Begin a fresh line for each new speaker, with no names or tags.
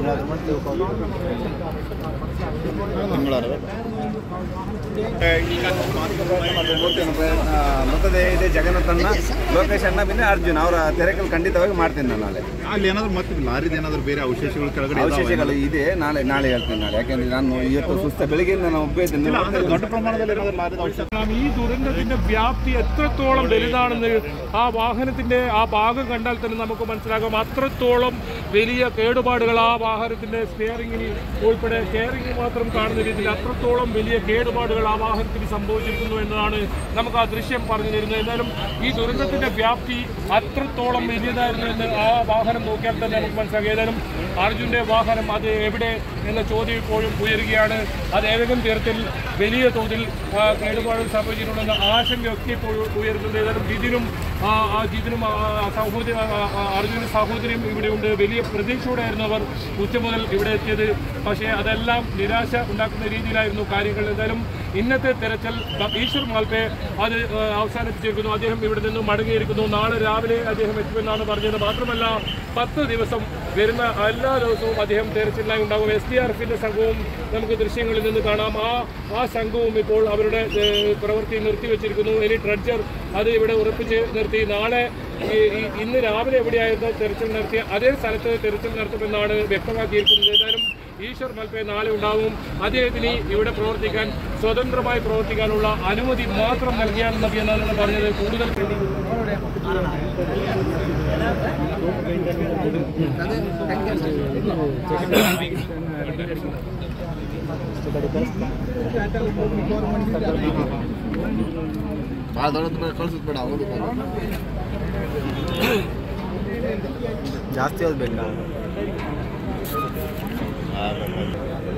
ಈಗ ಮೃತದೇಹ ಇದೆ ಜಗನ್ನಾಥ್ ಅಣ್ಣ ಲೋಕೇಶ್ ಅಣ್ಣ പിന്നെ ಅರ್ಜುನ್ ಅವರ ತೆರೆಕಲ್ ಖಂಡಿತವಾಗಿ ಮಾಡ್ತೀನಿ ನಾನು ನಾಳೆ
ಅಲ್ಲಿ ಏನಾದ್ರು ಮತ್ತೆ ಲಾರಿದ ಏನಾದ್ರು ಬೇರೆ ಅವಶೇಷಗಳು ಕೆಳಗಡೆ ಇದಾವ?
ಅವಶೇಷಗಳು ಇದೆ ನಾಳೆ ನಾಳೆ ಹೇಳ್ತೀನಿ ನಾಳೆ ಯಾಕೆಂದ್ರೆ ನಾನು ಇವತ್ತು ಸುಸ್ತ ಬೆಳಿಗ್ಗೆಯಿಂದ ನಾನು ಒಬ್ಬ ಇದ್ದೀನಿ
ಇಲ್ಲ, ಅಂದ್ರೆ ದೊಡ್ಡ ಪ್ರಮಾಣದಲ್ಲಿ ಏನಾದ್ರು ಲಾರಿದ ಅವಶೇಷ
കാരണം ഈ ദുരന്തത്തിന്റെ വ്യാപ്തി എത്രത്തോളം വലുതാണെന്ന് ആ വാഹനത്തിന്റെ ആ ഭാഗം കണ്ടാൽ തന്നെ നമുക്ക് മനസ്സിലാകും അത്രത്തോളം വലിയ കേടുപാടുകൾ ആ വാഹനത്തിന്റെ സ്റ്റിയറിംഗിന് ഉൾപ്പെടെ സ്റ്റിയറിംഗ് മാത്രം കാണുന്ന രീതിയിൽ അത്രത്തോളം വലിയ കേടുപാടുകൾ ആ വാഹനത്തിന് സംഭവിച്ചിരിക്കുന്നു എന്നതാണ് നമുക്ക് ആ ദൃശ്യം പറഞ്ഞു തരുന്നത് എന്നാലും ഈ ദുരന്തത്തിന്റെ വ്യാപ്തി അത്രത്തോളം വലിയതായിരുന്നു എന്ന് ആ വാഹനം നോക്കിയാൽ തന്നെ നമുക്ക് മനസ്സിലാകും ഏതായാലും അർജുന്റെ വാഹനം അത് എവിടെ എന്ന ചോദ്യം ഇപ്പോഴും ഉയരുകയാണ് അത് ഏതെങ്കിലും തരത്തിൽ വലിയ തോതിൽ ആ, കേടുപാടുകൾ സംഭവിച്ചിട്ടുണ്ടെന്ന ആശങ്കയൊക്കെ ഇപ്പോൾ ഉയരുന്നുണ്ട് ഏതായാലും ജിതിനും ആ, ആ ജിതിനും ആ, ആ, സഹോദരി ആ, ആ, അർജുനും സഹോദരിയും ഇവിടെയുണ്ട് വലിയ പ്രതീക്ഷയോടെയായിരുന്നു അവർ ഉച്ച മുതൽ ഇവിടെ എത്തിയത് പക്ഷേ അതെല്ലാം നിരാശ ഉണ്ടാക്കുന്ന രീതിയിലായിരുന്നു കാര്യങ്ങൾ എന്തായാലും ഇന്നത്തെ തെരച്ചിൽ ഡ- ഈശ്വർ മാൽപെ അത് ആ, അവസാനിപ്പിച്ചിരിക്കുന്നു അദ്ദേഹം ഇവിടെ നിന്ന് മടങ്ങിയിരിക്കുന്നു നാളെ രാവിലെ അദ്ദേഹം എത്തുമെന്നാണ് പറഞ്ഞത് മാത്രമല്ല പത്ത് ദിവസം വരുന്ന എല്ലാ ദിവസവും അദ്ദേഹം തെരച്ചിലിനായി ഉണ്ടാകും എസ് ഡി ആർ എഫിന്റെ സംഘവും നമുക്ക് ദൃശ്യങ്ങളിൽ നിന്ന് കാണാം ആ ആ സംഘവും ഇപ്പോൾ അവരുടെ ഏഹ്, പ്രവൃത്തി നിർത്തിവെച്ചിരിക്കുന്നു ഇനി ട്രഡ്ജർ അത് ഇവിടെ ഉറപ്പിച്ച് നിർത്തി നാളെ ഈ- ഈ- ഇന്ന് രാവിലെ എവിടെയായിരുന്നു തെരച്ചിൽ നടത്തിയ അതേ സ്ഥലത്ത് തെരച്ചിൽ നടത്തുമെന്നാണ് വ്യക്തമാക്കിയിരിക്കുന്നത് ഏതായാലും ഈശ്വർ മൽപ്പെ നാളെ ഉണ്ടാവും അദ്ദേഹത്തിന് ഇവിടെ പ്രവർത്തിക്കാൻ സ്വതന്ത്രമായി പ്രവർത്തിക്കാനുള്ള അനുമതി മാത്രം നൽകിയാൽ മതി എന്നാണ് പറഞ്ഞത് കൂടുതൽ
ಭಾಳ ದೊಡ್ಡ ಕಳ್ಸಿದ್ ಬೇಡ ಅವರು
ಜಾಸ್ತಿ ಓದ್ಬೇಕಾ